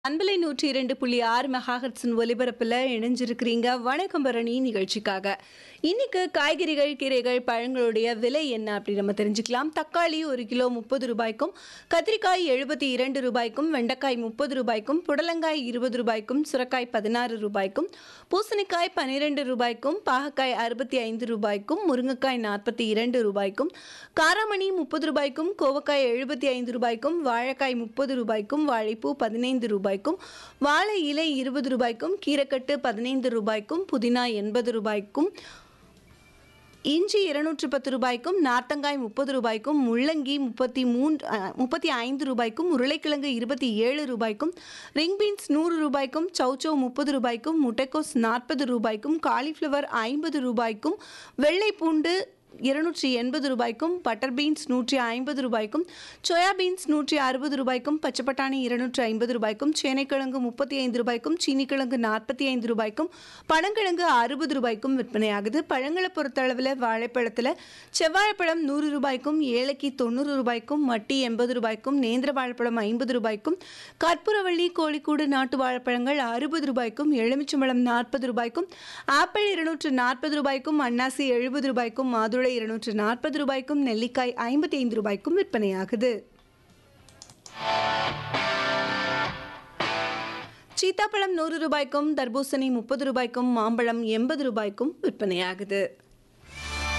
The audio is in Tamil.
அன்பலை நூற்றி இரண்டு புள்ளி ஆறு மெகாஹர்ட்ஸின் ஒலிபரப்பில் இணைஞ்சிருக்கிறீங்க வணக்கம் பரணி நிகழ்ச்சிக்காக இன்னைக்கு காய்கறிகள் கீரைகள் பழங்களுடைய விலை என்ன அப்படி நம்ம தெரிஞ்சுக்கலாம் தக்காளி ஒரு கிலோ முப்பது ரூபாய்க்கும் கத்திரிக்காய் எழுபத்தி இரண்டு ரூபாய்க்கும் வெண்டைக்காய் முப்பது ரூபாய்க்கும் புடலங்காய் இருபது ரூபாய்க்கும் சுரக்காய் பதினாறு ரூபாய்க்கும் பூசணிக்காய் பன்னிரெண்டு ரூபாய்க்கும் பாகக்காய் அறுபத்தி ஐந்து ரூபாய்க்கும் முருங்கைக்காய் நாற்பத்தி இரண்டு ரூபாய்க்கும் காராமணி முப்பது ரூபாய்க்கும் கோவக்காய் எழுபத்தி ஐந்து ரூபாய்க்கும் வாழைக்காய் முப்பது ரூபாய்க்கும் வாழைப்பூ பதினைந்து ரூபாய்க்கும் வாழை இலை இருபது ரூபாய்க்கும் கீரைக்கட்டு பதினைந்து ரூபாய்க்கும் புதினா எண்பது ரூபாய்க்கும் இஞ்சி இருநூற்று பத்து ரூபாய்க்கும் நார்த்தங்காய் முப்பது ரூபாய்க்கும் முள்ளங்கி முப்பத்தி மூன்று அஹ், முப்பத்தி ஐந்து ரூபாய்க்கும் உருளைக்கிழங்கு இருபத்தி ஏழு ரூபாய்க்கும் ரிங் பீன்ஸ் நூறு ரூபாய்க்கும் சௌச்சௌ முப்பது ரூபாய்க்கும் முட்டைக்கோஸ் நாற்பது ரூபாய்க்கும் காலிஃப்ளவர் ஐம்பது ரூபாய்க்கும் வெள்ளை பூண்டு இருநூற்றி எண்பது ரூபாய்க்கும் பட்டர் பீன்ஸ் நூற்றி ஐம்பது ரூபாய்க்கும் சோயா பீன்ஸ் நூற்றி அறுபது ரூபாய்க்கும் பச்சை பட்டாணி இருநூற்றி ஐம்பது ரூபாய்க்கும் சேனைக்கிழங்கு முப்பத்தி ஐந்து ரூபாய்க்கும் சீனிக்கிழங்கு நாற்பத்தி ஐந்து ரூபாய்க்கும் பனங்கிழங்கு அறுபது ரூபாய்க்கும் விற்பனையாகுது பழங்களை பொறுத்தளவில் வாழைப்பழத்தில் செவ்வாழைப்பழம் நூறு ரூபாய்க்கும் ஏலக்கி தொண்ணூறு ரூபாய்க்கும் மட்டி எண்பது ரூபாய்க்கும் நேந்திர வாழைப்பழம் ஐம்பது ரூபாய்க்கும் கற்பூரவள்ளி கோழிக்கூடு நாட்டு வாழைப்பழங்கள் அறுபது ரூபாய்க்கும் எலுமிச்சம்பழம் நாற்பது ரூபாய்க்கும் ஆப்பிள் இருநூற்று நாற்பது ரூபாய்க்கும் அன்னாசி எழுபது ரூபாய்க்கும் மாதுளை இருநூற்று நாற்பது ரூபாய்க்கும் நெல்லிக்காய் ஐம்பத்தி ஐந்து ரூபாய்க்கும் விற்பனையாகுது சீத்தாப்பழம் நூறு ரூபாய்க்கும் தர்பூசணி முப்பது ரூபாய்க்கும் மாம்பழம் எண்பது ரூபாய்க்கும் விற்பனையாகுது